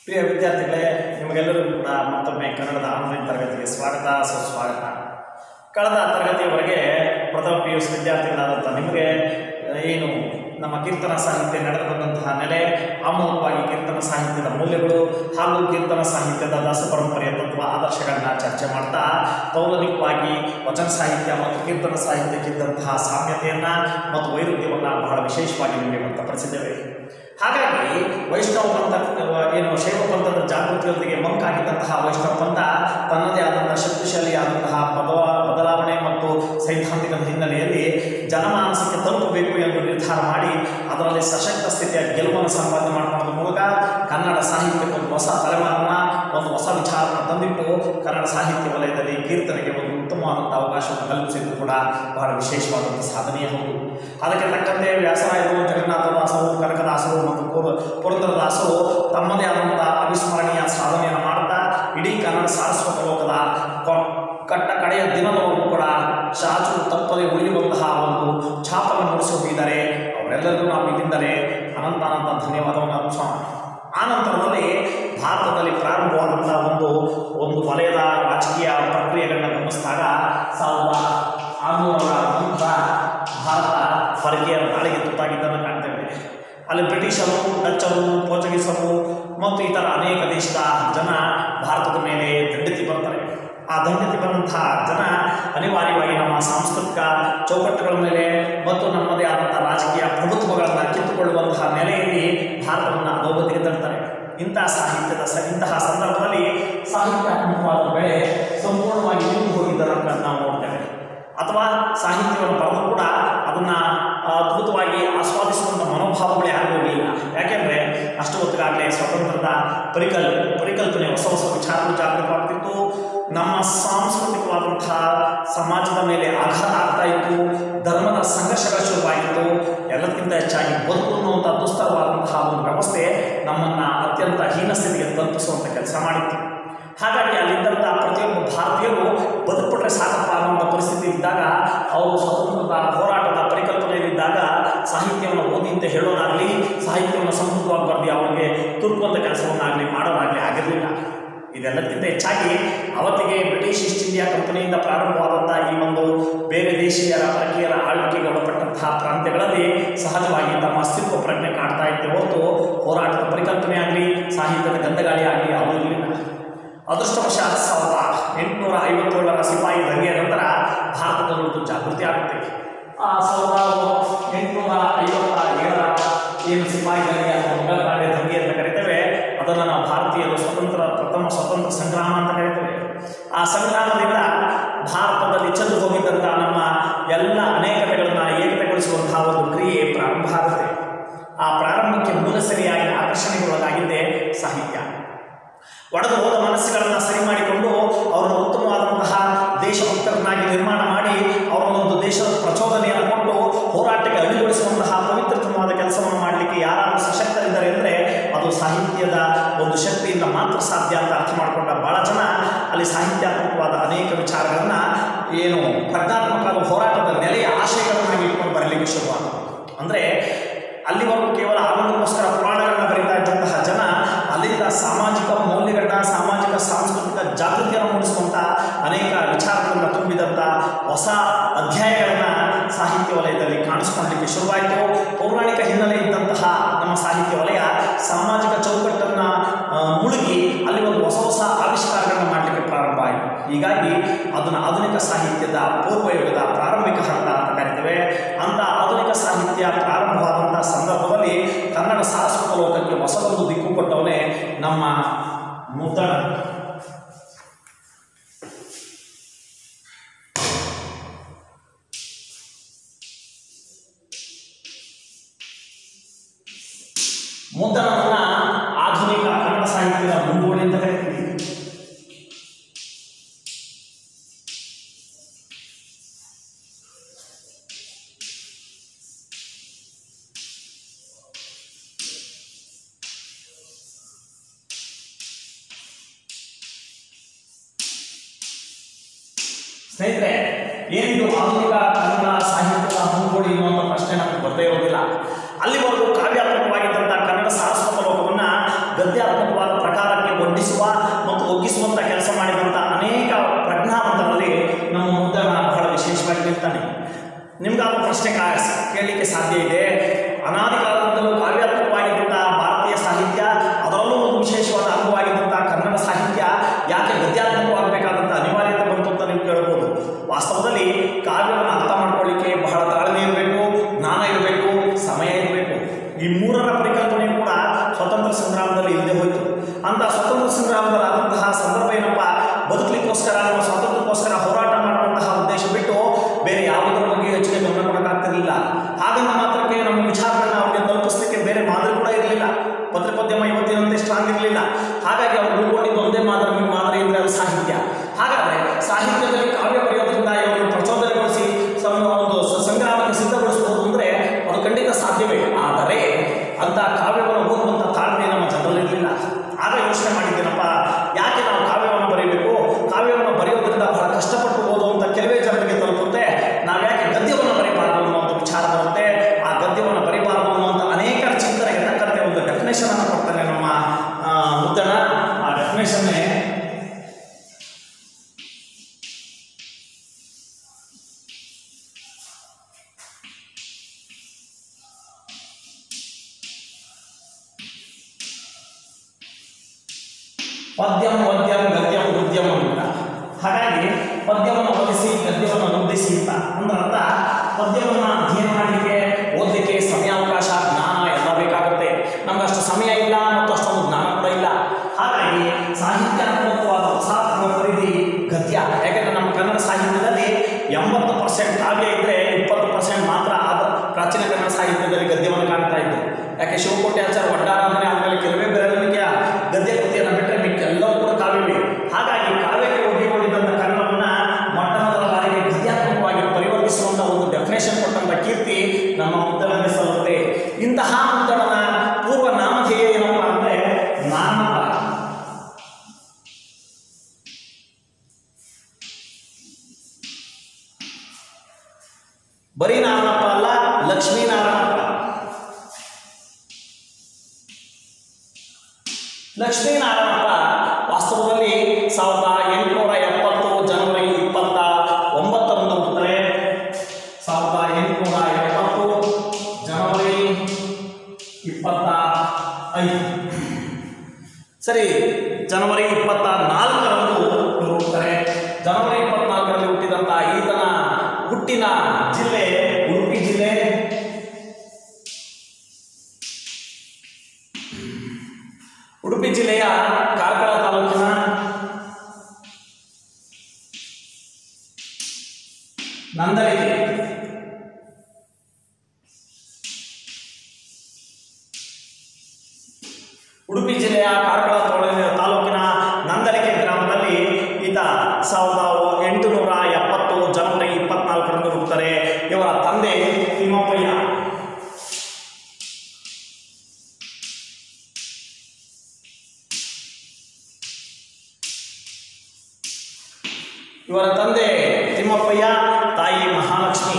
ಪ್ರಿಯ ವಿದ್ಯಾರ್ಥಿಗಳೇ ನಿಮಗೆಲ್ಲರಿಗೂ ಕೂಡ ಮತ್ತೊಮ್ಮೆ ಕನ್ನಡದ ಆನ್ಲೈನ್ ತರಗತಿಗೆ ಸ್ವಾಗತ ಸುಸ್ವಾಗತ ಕಳೆದ ತರಗತಿಯವರೆಗೆ ಪ್ರಥಮ ಪಿ ಯು ಸಿ ವಿದ್ಯಾರ್ಥಿಗಳಾದಂಥ ನಿಮಗೆ ಆ, ಏನು ನಮ್ಮ ಕೀರ್ತನ ಸಾಹಿತ್ಯ ನಡೆದು ಬಂದಂತಹ ನೆಲೆ ಆ ಮೂಲಕವಾಗಿ ಕೀರ್ತನ ಸಾಹಿತ್ಯದ ಮೌಲ್ಯಗಳು ಹಾಗೂ ಕೀರ್ತನ ಸಾಹಿತ್ಯದ ದಾಸ ಪರಂಪರೆಯ ತತ್ವ ಆದರ್ಶಗಳನ್ನ ಚರ್ಚೆ ಮಾಡ್ತಾ ತೌಲನಿಕವಾಗಿ ವಚನ ಸಾಹಿತ್ಯ ಮತ್ತು ಕೀರ್ತನ ಸಾಹಿತ್ಯಕ್ಕಿದ್ದಂತಹ ಸಾಮ್ಯತೆಯನ್ನು ಮತ್ತು ವೈರುಧ್ಯವನ್ನು ಬಹಳ ವಿಶೇಷವಾಗಿ ನಿಮಗೆ ವ್ಯಕ್ತಪಡಿಸಿದ್ದೇವೆ ಹಾಗಾಗಿ ವೈಷ್ಣವ ಪಂಥ ಏನು ಶೈವ ಪಂಥದ ಜಾಗೃತಿಯೊಂದಿಗೆ ಮಂಕಾಗಿದ್ದಂತಹ ವೈಷ್ಣವ ಪಂಥ ತನ್ನದೇ ಆದಂತಹ ಶಕ್ತಿಶಾಲಿಯಾದಂತಹ ಪದವ ಬದಲಾವಣೆ ಮತ್ತು ಸೈದ್ಧಾಂತಿಕದ ಹಿನ್ನೆಲೆಯಲ್ಲಿ ಜನಮಾನಸಕ್ಕೆ ತಲುಪಬೇಕು ಎಂದು ನಿರ್ಧಾರ ಮಾಡಿ ಅದರಲ್ಲಿ ಸಶಕ್ತ ಸ್ಥಿತಿಯ ಗೆಲುವನ್ನು ಸಂಪಾದನೆ ಮಾಡುವುದರ ಮೂಲಕ ಕನ್ನಡ ಸಾಹಿತ್ಯಕ್ಕೆ ಒಂದು ಹೊಸ ತಲೆಮಾರನ್ನ ಒಂದು ಹೊಸ ವಿಚಾರವನ್ನು ತಂದಿಟ್ಟು ಕನ್ನಡ ಸಾಹಿತ್ಯ ವಲಯದಲ್ಲಿ ಕೀರ್ತನೆಗೆ ಒಂದು ಉತ್ತಮವಾದಂಥ ಅವಕಾಶವನ್ನು ಕಲ್ಪಿಸಿದ್ದು ಕೂಡ ಬಹಳ ವಿಶೇಷವಾದಂಥ ಸಾಧನೆಯೇ ಹೌದು ಅದಕ್ಕೆ ತಕ್ಕಂತೆ ವ್ಯಾಸರಾಯರು ಜಗನ್ನಾಥದಾಸರು ಕನಕದಾಸರು ಮತ್ತು ಪುರ ಪುರಂದರದಾಸರು ತಮ್ಮದೇ ಆದಂಥ ಅವಿಸ್ಮರಣೀಯ ಸಾಧನೆಯನ್ನು ಮಾಡ್ತಾ ಇಡೀ ಕನ್ನಡ ಸಾರಸ್ವತ ಲೋಕದ ಕೊ- ಕಟ್ಟ ಕಡೆಯ ದಿನದವರೆಗೂ ಕೂಡ ಶಾಚು ತಪ್ಪದೆ ಉಳಿಯುವಂತಹ ಒಂದು ಛಾಪನ್ನು ಮೂಡಿಸಿ ಹೋಗಿದ್ದಾರೆ ಅವರೆಲ್ಲರಿಗೂ ನಾವು ಇಲ್ಲಿಂದಲೇ ಅನಂತ ಅನಂತ ಧನ್ಯವಾದವನ್ನು ಅರ್ಪಿಸೋಣ ಆ ನಂತರದಲ್ಲಿ ಭಾರತದಲ್ಲಿ ಪ್ರಾರಂಭವಾದಂಥ ಒಂದು ಒಂದು ವಲಯದ ರಾಜಕೀಯ ಪ್ರಕ್ರಿಯೆಗಳನ್ನ ಗಮನಿಸಿದಾಗ ಸಾವಿರದ ಆರುನೂರ ನಂತರ ಭಾರತ ಪರಕೀಯರ ದಾಳಿಗೆ ತುತ್ತಾಗಿದ್ದನ್ನು ಕಾಣ್ತೇವೆ ಅಲ್ಲಿ ಬ್ರಿಟಿಷರು ಡಚ್ಚರು ಪೋರ್ಚುಗೀಸರು ಮತ್ತು ಇತರ ಅನೇಕ ದೇಶದ ಜನ ಭಾರತದ ಮೇಲೆ ದಂಡೆತ್ತಿ ಬರ್ತಾರೆ ಆ ದಂಡೆತ್ತಿ ಬಂದಂತಹ ಜನ ಅನಿವಾರ್ಯವಾಗಿ ನಮ್ಮ ಸಾಂಸ್ಕೃತಿಕ ಚೌಕಟ್ಟುಗಳ ಮೇಲೆ ಮತ್ತು ನಮ್ಮದೇ ಆದಂಥ ರಾಜಕೀಯ ಪ್ರಭುತ್ವಗಳನ್ನು ಕಿತ್ತುಕೊಳ್ಳುವಂತಹ ನೆಲೆಯಲ್ಲಿ ಭಾರತವನ್ನು ಅಧೋಗತಿಗೆ ತರ್ತಾರೆ ಇಂತಹ ಸಾಹಿತ್ಯದ ಸ ಇಂತಹ ಸಂದರ್ಭದಲ್ಲಿ ಸಾಹಿತ್ಯಾತ್ಮಕವಾದ ಬೆಳೆ ಸಂಪೂರ್ಣವಾಗಿ ನಿಂತು ಹೋಗಿದ್ದನ್ನು ನಾವು ನೋಡ್ತೇವೆ ಅಥವಾ ಸಾಹಿತ್ಯವನ್ನು ಬರೆದು ಕೂಡ ಅದನ್ನು ಅದ್ಭುತವಾಗಿ ಆಸ್ವಾದಿಸುವಂಥ ಮನೋಭಾವಗಳೇ ಆಗಿರಲಿಲ್ಲ ಯಾಕೆಂದರೆ ಅಷ್ಟು ಹೊತ್ತಿಗಾಗಲೇ ಸ್ವತಂತ್ರದ ಪರಿಕಲ್ ಪರಿಕಲ್ಪನೆ ಹೊಸ ಹೊಸ ವಿಚಾರಗಳು ಜಾಗೃತವಾಗ್ತಿತ್ತು ನಮ್ಮ ಸಾಂಸ್ಕೃತಿಕವಾದಂತಹ ಸಮಾಜದ ಮೇಲೆ ಆಘಾತ ಆಗ್ತಾ ಇತ್ತು ಧರ್ಮದ ಸಂಘರ್ಷಗಳು ಶುರುವಾಗಿತ್ತು ಎಲ್ಲಕ್ಕಿಂತ ಹೆಚ್ಚಾಗಿ ಬದುಕು ಅನ್ನುವಂಥ ದುಸ್ತರವಾದಂತಹ ಒಂದು ವ್ಯವಸ್ಥೆ ನಮ್ಮನ್ನು ಅತ್ಯಂತ ಹೀನ ಸ್ಥಿತಿಗೆ ತಲುಪಿಸುವಂಥ ಕೆಲಸ ಮಾಡಿತ್ತು ಹಾಗಾಗಿ ಅಲ್ಲಿದ್ದಂಥ ಪ್ರತಿಯೊಬ್ಬ ಭಾರತೀಯರು ಬದುಕ್ಬಿಟ್ರೆ ಸಾಕಪ್ಪ ಅನ್ನುವಂಥ ಪರಿಸ್ಥಿತಿ ಇದ್ದಾಗ ಅವರು ಸ್ವತಂತ್ರದ ಹೋರಾಟದ ಪರಿಕಲ್ಪನೆಯಲ್ಲಿದ್ದಾಗ ಸಾಹಿತ್ಯವನ್ನು ಓದಿ ಅಂತ ಹೇಳೋನಾಗಲಿ ಸಾಹಿತ್ಯವನ್ನು ಸಂಸ್ಕೃತವಾಗಿ ಬರೆದು ಅವರಿಗೆ ತುರುಕುವಂಥ ಕೆಲಸವನ್ನಾಗಲಿ ಮಾಡೋದಾಗಲಿ ಆಗಿರಲಿಲ್ಲ ಇದೆಲ್ಲಕ್ಕಿಂತ ಹೆಚ್ಚಾಗಿ ಅವತ್ತಿಗೆ ಬ್ರಿಟಿಷ್ ಈಸ್ಟ್ ಇಂಡಿಯಾ ಕಂಪನಿಯಿಂದ ಪ್ರಾರಂಭವಾದಂಥ ಈ ಒಂದು ಬೇರೆ ದೇಶೀಯರ ಪರಕೀಯರ ಆಳ್ವಿಕೆಗೆ ಒಳಪಟ್ಟಂತಹ ಪ್ರಾಂತ್ಯಗಳಲ್ಲಿ ಸಹಜವಾಗಿ ತಮ್ಮ ಅಸ್ತಿತ್ವ ಪ್ರಜ್ಞೆ ಕಾಡ್ತಾ ಇತ್ತೆ ಹೊರತು ಹೋರಾಟದ ಪರಿಕಲ್ಪನೆ ಆಗಲಿ ಸಾಹಿತ್ಯದ ಗಂಧಗಾಳಿ ಆಗಲಿ ಅದು ಇರಲಿಲ್ಲ ಅದೃಷ್ಟವಶಾತ್ ಸಾವಿರದ ಎಂಟುನೂರ ಐವತ್ತೇಳರ ಸಿಪಾಯಿ ದಂಗೆಯ ನಂತರ ಭಾರತದಲ್ಲೊಂದು ಜಾಗೃತಿ ಆಗುತ್ತೆ ಆ ಸಾವಿರದ ಎಂಟುನೂರ ಐವತ್ತ ಏಳರ ಏನು ಸಿಪಾಯಿ ದಂಗೆ ಅಥವಾ ಮೊಘಲ್ ದಂಗೆ ಅಂತ ಕರಿತೇವೆ ಅದನ್ನು ನಾವು ಭಾರತೀಯರು ಸ್ವತಂತ್ರ ಪ್ರಥಮ ಸ್ವತಂತ್ರ ಸಂಗ್ರಾಮ ಅಂತ ಕರಿತೇವೆ ಆ ಸಂಗ್ರಾಮದಿಂದ ಭಾರತದಲ್ಲಿ ಚೆಂದು ಹೋಗಿದ್ದಂಥ ನಮ್ಮ ಎಲ್ಲ ಅನೇಕತೆಗಳನ್ನು ಏಕತೆಗೊಳಿಸುವಂತಹ ಒಂದು ಕ್ರಿಯೆ ಪ್ರಾರಂಭ ಆಗುತ್ತೆ ಆ ಪ್ರಾರಂಭಕ್ಕೆ ಮೂಲ ಸರಿಯಾಗಿ ಆಕರ್ಷಣೆಗೊಳಗಾಗಿದ್ದೇ ಸಾಹಿತ್ಯ ಒಡೆದು ಹೋದ ಮನಸ್ಸುಗಳನ್ನು ಸರಿ ಮಾಡಿಕೊಂಡು ಅವರನ್ನು ಉತ್ತಮವಾದಂತಹ ದೇಶಭಕ್ತರನ್ನಾಗಿ ನಿರ್ಮಾಣ ಮಾಡಿ ಅವರನ್ನೊಂದು ದೇಶದ ಪ್ರಚೋದನೆಯನ್ನು ಕೊಟ್ಟು ಹೋರಾಟಕ್ಕೆ ಅಡಿಗೊಳಿಸುವಂತಹ ಪವಿತ್ರತಮವಾದ ಕೆಲಸವನ್ನು ಮಾಡಲಿಕ್ಕೆ ಯಾರು ಸಶಕ್ತರಿದ್ದಾರೆ ಅಂದರೆ ಅದು ಸಾಹಿತ್ಯದ ಒಂದು ಶಕ್ತಿಯಿಂದ ಮಾತ್ರ ಸಾಧ್ಯ ಅಂತ ಅರ್ಥ ಮಾಡಿಕೊಂಡ ಭಾಳ ಜನ ಅಲ್ಲಿ ಸಾಹಿತ್ಯಾತ್ಮಕವಾದ ಅನೇಕ ವಿಚಾರಗಳನ್ನು ಏನು ಪ್ರಜ್ಞಾತ್ಮಕವಾದ ಹೋರಾಟದ ನೆಲೆಯ ಆಶಯಗಳನ್ನಾಗಿ ಇಟ್ಕೊಂಡು ಬರಲಿಕ್ಕೆ ಶುರುವಾದ ಅಂದರೆ ಅಲ್ಲಿವರೆಗೂ ಕೇವಲ ಆನಂದಕ್ಕೋಸ್ಕರ ಪುರಾಣಗಳನ್ನ ಬರೀತಾ ಇದ್ದಂತಹ ಜನ ಅಲ್ಲಿಂದ ಸಾಮಾಜಿಕ ಮೌಲ್ಯಗಳನ್ನ ಸಾಮಾಜಿಕ ಸಾಂಸ್ಕೃತಿಕ ಜಾಗೃತಿಯನ್ನು ಮೂಡಿಸುವಂಥ ಅನೇಕ ವಿಚಾರಗಳನ್ನು ತುಂಬಿದಂಥ ಹೊಸ ಅಧ್ಯಾಯಗಳನ್ನು ಸಾಹಿತ್ಯ ವಲಯದಲ್ಲಿ ಕಾಣಿಸ್ಕೊಳ್ಳಲಿಕ್ಕೆ ಶುರುವಾಯಿತು ಪೌರಾಣಿಕ ಹಿನ್ನೆಲೆ ಇದ್ದಂತಹ ನಮ್ಮ ಸಾಹಿತ್ಯ ವಲಯ ಸಾಮಾಜಿಕ ಚೌಕಟ್ಟನ್ನು ಆ, ಮುಳುಗಿ ಅಲ್ಲಿ ಒಂದು ಹೊಸ ಹೊಸ ಆವಿಷ್ಕಾರಗಳನ್ನು ಮಾಡಲಿಕ್ಕೆ ಪ್ರಾರಂಭ ಆಯಿತು ಹೀಗಾಗಿ ಅದನ್ನು ಆಧುನಿಕ ಸಾಹಿತ್ಯದ ಪೂರ್ವಯುಗದ ಪ್ರಾರಂಭಿಕ ಹಂತ ಅಂತ ಕರಿತೇವೆ ಅಂತ ಆಧುನಿಕ ಸಾಹಿತ್ಯ ಪ್ರಾರಂಭವಾದಂಥ ಸಂದರ್ಭದಲ್ಲಿ ಕನ್ನಡ ಸಾರಸ್ವತ ಲೋಕಕ್ಕೆ ಹೊಸದೊಂದು ದಿಕ್ಕು ಕೊಟ್ಟವನೇ ನಮ್ಮ ಮುದ್ದಣ ಮುದ್ದಣವನ್ನ ಆಧುನಿಕ ಕನ್ನಡ ಸಾಹಿತ್ಯದ ಮುಂಗೋಡಿ ಅಂತ ಕರಿತೀವಿ ಸ್ನೇಹಿತರೆ ಏನಿದು ಆಧುನಿಕ ಕನ್ನಡ ಸಾಹಿತ್ಯದ ಮುಂಗೋಡಿ ಅನ್ನುವಂಥ ಪ್ರಶ್ನೆ ನಮಗೆ ಬರದೇ ಇರೋದಿಲ್ಲ ಅಲ್ಲಿವರೆಗೂ ಕಾವ್ಯಾತ್ಮಕವಾಗಿದ್ದಂಥ ಕನ್ನಡ ಸಾರಸ್ವತ ಲೋಕವನ್ನು ಗದ್ಯಾತ್ಮಕವಾದ ಪ್ರಕಾರಕ್ಕೆ ಒಡ್ಡಿಸುವ ಮತ್ತು ಒಗ್ಗಿಸುವಂಥ ಕೆಲಸ ಮಾಡಿದಂಥ ಅನೇಕ ಪ್ರಜ್ಞಾವಂತರಲ್ಲಿ ನಮ್ಮ ಮುದ್ದಣ ಬಹಳ ವಿಶೇಷವಾಗಿ ನಿಲ್ತಾನೆ ನಿಮ್ಗಾದ ಪ್ರಶ್ನೆ ಕಾ ಕೇಳಲಿಕ್ಕೆ ಸಾಧ್ಯ ಇದೆ ಅನಾದಿ ಕಾಲದಿಂದಲೂ ಕಾವ್ಯಾತ್ಮಕವಾಗಿದ್ದಂಥ ಭಾರತೀಯ ಸಾಹಿತ್ಯ ಅದರಲ್ಲೂ ಒಂದು ವಿಶೇಷವಾದ ಅಂಗವಾಗಿದ್ದಂಥ ಕನ್ನಡ ಸಾಹಿತ್ಯ ಯಾಕೆ ಗದ್ಯಾತ್ಮಕವಾಗಬೇಕಾದಂಥ ಅನಿವಾರ್ಯತೆ ಬಂತು ಅಂತ ನೀವು ಕೇಳ್ಬೋದು ವಾಸ್ತವದಲ್ಲಿ ಕಾವ್ಯವನ್ನು ಅರ್ಥ ಮಾಡ್ಕೊಳ್ಳಿಕ್ಕೆ ಬಹಳ ತಾಳ್ಮೆ ಇರಬೇಕು ಜ್ಞಾನ ಇರಬೇಕು ಸಮಯ ಇರಬೇಕು ಈ ಮೂರರ ಪರಿಕಲ್ಪನೆ ಕೂಡ ಸ್ವತಂತ್ರ ಸಂಗ್ರಾಮದಲ್ಲಿ ಇಲ್ಲದೆ ಹೋಯಿತು ಅಂತ ಸ್ವತಂತ್ರ ಸಂಗ್ರಾಮದಲ್ಲಾದಂತಹ ಸಂದರ್ಭ ಏನಪ್ಪ ಬದುಕಲಿಕ್ಕೋಸ್ಕರ ನಮ್ಮ ಸ್ವಾತಂತ್ರ್ಯಕ್ಕೋಸ್ಕರ ಹೋರಾಟ ಮಾಡುವಂತಹ ಉದ್ದೇಶ ಬಿಟ್ಟು ಬೇರೆ ಯಾವುದರ ಬಗ್ಗೆ ಹೆಚ್ಚಿಗೆ ಗಮನ ಕೊಡೋಕ್ಕಾಗ್ತಿರಲಿಲ್ಲ ಹಾಗಂತ ಮಾತ್ರಕ್ಕೆ ನಮ್ಮ ವಿಚಾರಗಳನ್ನ ಅವರಿಗೆ ತಲುಪಿಸಲಿಕ್ಕೆ ಬೇರೆ ಮಾದರಿ ಕೂಡ ಇರಲಿಲ್ಲ ಪತ್ರಿಕೋದ್ಯಮ ಇವತ್ತಿನಂತೆ ಸ್ಟ್ರಾಂಗ್ ಇರಲಿಲ್ಲ ಹಾಗಾಗಿ ಅವರು ಉಳ್ಕೊಂಡಿದ್ದು ಒಂದೇ ಮಾದರಿ ಮಾದರಿ ಅಂದರೆ ಅದು ಸಾಹಿತ್ಯ ಹಾಗಾದರೆ ಸಾಹಿತ್ಯದಲ್ಲಿ ಕಾವ್ಯ ಬರೆಯೋದ್ರಿಂದ ಇವರು ಪ್ರಚೋದನೆಗೊಳಿಸಿ ಸಮ ಒಂದು ಸ- ಸಂಗ್ರಾಮಕ್ಕೆ ಸಿದ್ಧಗೊಳಿಸಬಹುದು ಅಂದರೆ ಅದು ಖಂಡಿತ ಸಾಧ್ಯವೇ ಆದರೆ ಅಂತ ಕಾವ್ಯವನ್ನು ಓದುವಂಥ ತಾಳ್ಮೆ ನಮ್ಮ ಜನರಲ್ಲಿರಲಿಲ್ಲ ಆಗ ಯೋಚನೆ ಮಾಡಿದ್ದೇನಪ್ಪ ಯಾಕೆ ನಾವು ಕಾವ್ಯವನ್ನು ಬರೀಬೇಕು ಕಾವ್ಯವನ್ನು ಬರೆಯೋದ್ರಿಂದ ಬಹಳ ಕಷ್ಟಪಟ್ಟು ಓದುವಂಥ ಕೆಲವೇ ಜನರಿಗೆ ತಲುಪುತ್ತೆ ನಾವು ಯಾಕೆ ಗದ್ಯವನ್ನು ಬರೀಬಾರ್ದು ಅನ್ನೋ ಒಂದು ವಿಚಾರ ಬರುತ್ತೆ ಆ ಗದ್ಯವನ್ನು ಬರೀಬಾರ್ದು ಅನ್ನುವಂಥ ಅನೇಕರ ಚಿಂತನೆಗೆ ತಕ್ಕಂತೆ ಒಂದು ಡೆಫಿನೇಷನ್ ಅನ್ನು ಕೊಡ್ತಾನೆ ನಮ್ಮ ಆ, ಮುದ್ದಣ ಆ ಡೆಫಿನೇಷನ್ನೇ ಪದ್ಯಂ ವದ್ಯಂ ಗದ್ಯಂ ವೃದ್ಯಂ ಅಂತ ಹಾಗಾಗಿ ಪದ್ಯವನ್ನು ಓದಿಸಿ ಗದ್ಯವನ್ನು ವೃದ್ಧಿಸಿ ಅಂತ ಅಂದ್ರೆ ಅರ್ಥ ಪದ್ಯವನ್ನು ಅಧ್ಯಯನ ಮಾಡಲಿಕ್ಕೆ ಓದಲಿಕ್ಕೆ ಸಮಯಾವಕಾಶ ಜ್ಞಾನ ಎಲ್ಲ ಬೇಕಾಗುತ್ತೆ ನಮ್ಗೆ ಅಷ್ಟು ಸಮಯ ಇಲ್ಲ ಮತ್ತು ಅಷ್ಟೊಂದು ಜ್ಞಾನ ಕೂಡ ಇಲ್ಲ ಹಾಗಾಗಿ ಸಾಹಿತ್ಯಾತ್ಮಕವಾದ ಹೊಸ ಪರಿಧಿ ಗದ್ಯ ಯಾಕೆಂದ್ರೆ ನಮ್ಮ ಕನ್ನಡ ಸಾಹಿತ್ಯದಲ್ಲಿ ಎಂಬತ್ತು ಪರ್ಸೆಂಟ್ ಕಾವ್ಯ ಇದ್ದರೆ ಇಪ್ಪತ್ತು ಪರ್ಸೆಂಟ್ ಮಾತ್ರ ಆದ ಪ್ರಾಚೀನ ಕನ್ನಡ ಸಾಹಿತ್ಯದಲ್ಲಿ ಗದ್ಯವನ್ನು ಕಾಣ್ತಾ ಇತ್ತು ಯಾಕೆ ಶಿವಕೋಟೆ ಆಚಾರ ಒಡ್ಡಾರ ಅಂದರೆ ಆಮೇಲೆ ಕೆಲವೇ ಬೆರಳಿಗೆ ಗದ್ಯ ಕೃತಿಯನ್ನು ಬಿಟ್ಟರೆ ಮಿಕ್ಕ ಎಲ್ಲವೂ ಕೂಡ ಕಾವ್ಯವೇ ಹಾಗಾಗಿ ಕಾವ್ಯಕ್ಕೆ ಒಡ್ಡಿಕೊಂಡಿದ್ದಂಥ ಕನ್ನಡವನ್ನು ಮೊಟ್ಟ ಮೊದಲ ಬಾರಿಗೆ ಗದ್ಯಾತ್ಮಕವಾಗಿ ಪರಿವರ್ತಿಸುವಂಥ ಒಂದು ಡೆಫಿನೇಷನ್ ಕೊಟ್ಟಂಥ ಕೀರ್ತಿ ನಮ್ಮ ಮುದ್ದಣನೇ ಸಲ್ಲುತ್ತೆ ಇಂತಹ ಮುದ್ದಣನ ಪೂರ್ವ ನಾಮಧೇಯ ಏನಪ್ಪ ಅಂದರೆ ನಾನಪ್ಪ ಬರೀ ನಾರಾಯಣಪ್ಪ ಅಲ್ಲ ಲಕ್ಷ್ಮೀನಾರಾಯಣಪ್ಪ ಲಕ್ಷ್ಮೀನಾರಾಯಣಪ್ಪ ವಾಸ್ತವದಲ್ಲಿ ಸಾವಿರದ ಎಂಟುನೂರ ಎಪ್ಪತ್ತು ಜನವರಿ ಇಪ್ಪತ್ತ ಒಂಬತ್ತರಂದು ಹುಟ್ಟುತ್ತಾರೆ ಸಾವಿರದ ಎಂಟುನೂರ ಎಪ್ಪತ್ತು ಜನವರಿ ಇಪ್ಪತ್ತ ಐದು ಸರಿ ಜನವರಿ ಇಪ್ಪತ್ತ ನಾಲ್ಕರಂದು ಇವರು ಹುಟ್ಟುತ್ತಾರೆ ಜನವರಿ ಇಪ್ಪತ್ನಾಲ್ಕರಲ್ಲಿ ಹುಟ್ಟಿದಂಥ ಈತನ ಹುಟ್ಟಿನ ಜಿಲ್ಲೆ ಉಡುಪಿ ಜಿಲ್ಲೆ ಉಡುಪಿ ಜಿಲ್ಲೆಯ ಕಾರ್ಕಳ ತಾಲೂಕಿನ ನಂದಲಿಗೆ ಉಡುಪಿ ಜಿಲ್ಲೆಯ ಕಾರ್ಕಳ ತಾಲೂಕಿನ- ತಾಲೂಕಿನ ನಂದಲಿಕೆ ಗ್ರಾಮದಲ್ಲಿ ಈತ ಸಾವಿರದ ಎಂಟುನೂರ ಎಪ್ಪತ್ತು ಜನವರಿ ಇಪ್ಪತ್ನಾಲ್ಕರಂದು ಹುಟ್ಟುತ್ತಾರೆ ಇವರ ತಂದೆ ತಿಮ್ಮಪ್ಪಯ್ಯ ಇವರ ತಂದೆ ತಿಮ್ಮಪ್ಪಯ್ಯ ತಾಯಿ ಮಹಾಲಕ್ಷ್ಮಿ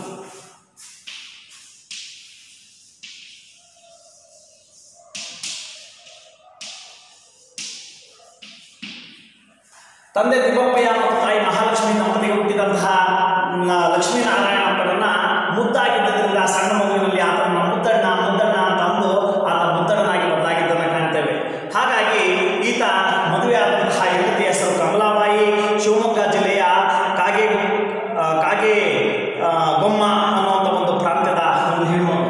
ತಂದೆ ತಿಮ್ಮಪ್ಪಯ್ಯ ಮತ್ತು ತಾಯಿ ಮಹಾಲಕ್ಷ್ಮಿ ದಂಪತಿಗೆ ಹುಟ್ಟಿದಂತಹ ನ- ಲಕ್ಷ್ಮೀನಾರಾಯಣಪ್ಪನನ್ನ ಮುದ್ದಾಗಿದ್ದರಿಂದ ಸಣ್ಣ ಮಗುವಿನಲ್ಲಿ ಆತನ ಮುದ್ದಣ್ಣ ಮುದ್ದಣ್ಣ ಅಂತ ಅಂದು ಆತ ಮುದ್ದಣ್ಣನಾಗಿ ಬದಲಾಗಿದ್ದನ್ನು ಕಾಣ್ತೇವೆ ಹಾಗಾಗಿ ಈತ ಮದುವೆ ಆದಂತಹ ಹೆಂಡತಿಯ ಹೆಸರು ಕಮಲಾಬಾಯಿ ಶಿವಮೊಗ್ಗ ಜಿಲ್ಲೆಯ ಕಾಗೆ ಆ, ಕಾಗೆ ಆ, ಗೊಮ್ಮ ಅನ್ನುವಂಥ ಒಂದು ಪ್ರಾಂತ್ಯದ ಒಂದು ಹೆಣ್ಣು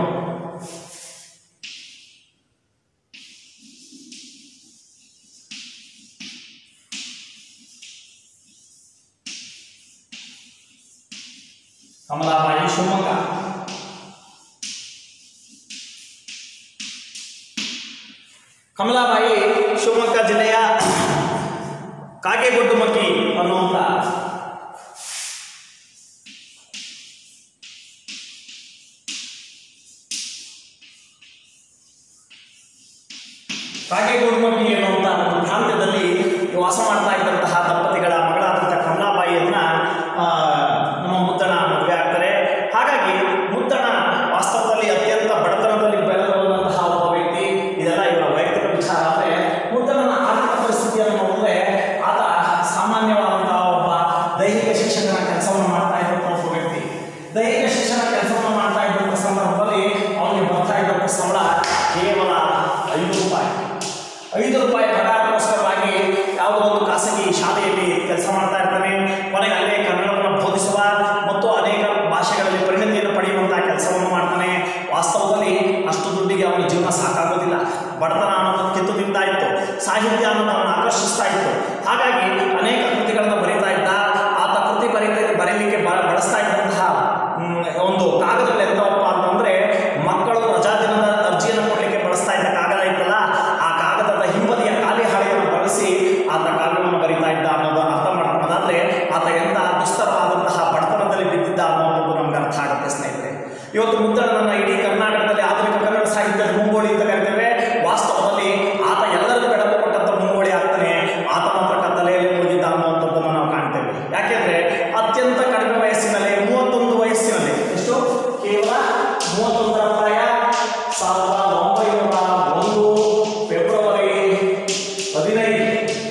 ಕಮಲಾಬಾಯಿ ಶಿವಮೊಗ್ಗ ಕಮಲಾಬಾಯಿ ಶಿವಮೊಗ್ಗ ಜಿಲ್ಲೆಯ ಕಾಗೆಗೊಡ್ಡುಮಕ್ಕಿ ಅನ್ನುವಂಥ ಕಾಗೆಗೊಡ್ಡುಮಕ್ಕಿ ಎನ್ನುವಂಥ ಒಂದು ಪ್ರಾಂತ್ಯದಲ್ಲಿ ವಾಸ ಮಾಡ್ತಾ ಇದ್ದಂತಹ ದಂಪತಿಗಳ ಮಗಳಾದಂಥ ಕಮಲಾಬಾಯಿಯನ್ನ ಆ, ನಮ್ಮ ಮುದ್ದಣ ಮದುವೆ ಆಗ್ತಾರೆ ಹಾಗಾಗಿ ಮುದ್ದಣ ವಾಸ್ತವದಲ್ಲಿ ಅತ್ಯಂತ ಬಡತನದಲ್ಲಿ ಬೆಳೆದಂತಹ ಒಬ್ಬ ವ್ಯಕ್ತಿ ಇದೆಲ್ಲ ಇವರ ವೈಯಕ್ತಿಕ ವಿಚಾರ ಆದರೆ ಸಂಬಳ ಕೇವಲ ಐದು ರೂಪಾಯಿ ಐದು ರೂಪಾಯಿ ಪಗಾರಕ್ಕೋಸ್ಕರವಾಗಿ ಯಾವುದೋ ಒಂದು ಖಾಸಗಿ ಶಾಲೆಯಲ್ಲಿ ಕೆಲಸ ಮಾಡ್ತಾ ಇರ್ತಾನೆ ಕೊನೆಗೆ ಅಲ್ಲೇ ಕನ್ನಡವನ್ನು ಬೋಧಿಸುವ ಮತ್ತು ಅನೇಕ ಭಾಷೆಗಳಲ್ಲಿ ಪರಿಣತಿಯನ್ನು ಪಡೆಯುವಂತಹ ಕೆಲಸವನ್ನು ಮಾಡ್ತಾನೆ ವಾಸ್ತವದಲ್ಲಿ ಅಷ್ಟು ದುಡ್ಡಿಗೆ ಅವನ ಜೀವನ ಸಾಕಾಗೋದಿಲ್ಲ ಬಡತನ ಅನ್ನೋದು ಕಿತ್ತು ತಿಂತಾ ಇತ್ತು ಸಾಹಿತ್ಯ ಅನ್ನೋದು ಅವನ ಆಕರ್ಷಿಸ್ತಾ ಇತ್ತು ಹಾಗಾಗಿ ಅನೇಕ ಕೃತಿಗಳನ್ನು ಬರೀತಾ ಇದ್ದ ಆತ ಕೃತಿ ಬರೀತ ಬರೀಲಿಕ್ಕೆ ಬ ಬಳಸ್ತಾ ಇದ್ದಂತಹ ಮ್, ಒಂದು ಕಾಗದಗಳು ಎಂತವಪ್ಪ ಅಂತಂದ್ರೆ ಮಕ್ಕಳು ರಜಾ ದಿನದ ಅರ್ಜಿಯನ್ನು ಕೊಡಲಿಕ್ಕೆ ಬಳಸ್ತಾ ಇದ್ದ ಕಾಗದ ಇತ್ತಲ್ಲ ಆ ಕಾಗದದ ಹಿಂಬದಿಯ ಖಾಲಿ ಹಾಳೆಯನ್ನು ಬಳಸಿ ಆತ ಕಾವ್ಯವನ್ನು ಬರೀತಾ ಇದ್ದ ಅನ್ನೋದು ಅರ್ಥ ಮಾಡ್ಕೊಳ್ಳೋದಾದ್ರೆ ಆತ ಎಂತ ದುಸ್ತರವಾದಂತಹ ಬಡತನದಲ್ಲಿ ಬಿದ್ದಿದ್ದ ಅನ್ನೋದು ನಮ್ಗೆ ಅರ್ಥ ಆಗುತ್ತೆ ಸ್ನೇಹಿತರೆ ಇವತ್ತು ಮುದ್ದಣ್ಣನ ಇಡೀ ಕರ್ನಾಟಕದಲ್ಲಿ ಆಧುನಿಕ ಕನ್ನಡ ಸಾಹಿತ್ಯದ ಮುಂಗೋಳಿ ಅಂತ ಕರಿತೇವೆ ವಾಸ್ತವದಲ್ಲಿ ಆತ ಎಲ್ಲರಿಗೂ ಬೆಳಕು ಕೊಟ್ಟಂತ ಮುಂಗೋಳಿ ಆಗ್ತಾನೆ ಆತ ಮಾತ್ರ ಕತ್ತಲೆಯಲ್ಲಿ ಮುಳುಗಿದ್ದ ಅನ್ನುವಂಥದ್ದನ್ನು ನಾವು ಕಾಣ್ತೇವೆ ಯಾಕೆಂದ್ರೆ ಅತ್ಯಂತ ಕಡಿಮೆ ವಯಸ್ಸಿನಲ್ಲಿ ಮೂವತ್ತೊಂದು ವಯಸ್ಸಿನಲ್ಲಿ ಎಷ್ಟು ಕೇವಲ ಮೂವತ್ತೊಂದರ ಪ್ರಾಯ ಸಾವಿರದ ಒಂಬೈನೂರ ಒಂದು ಫೆಬ್ರವರಿ ಹದಿನೈದು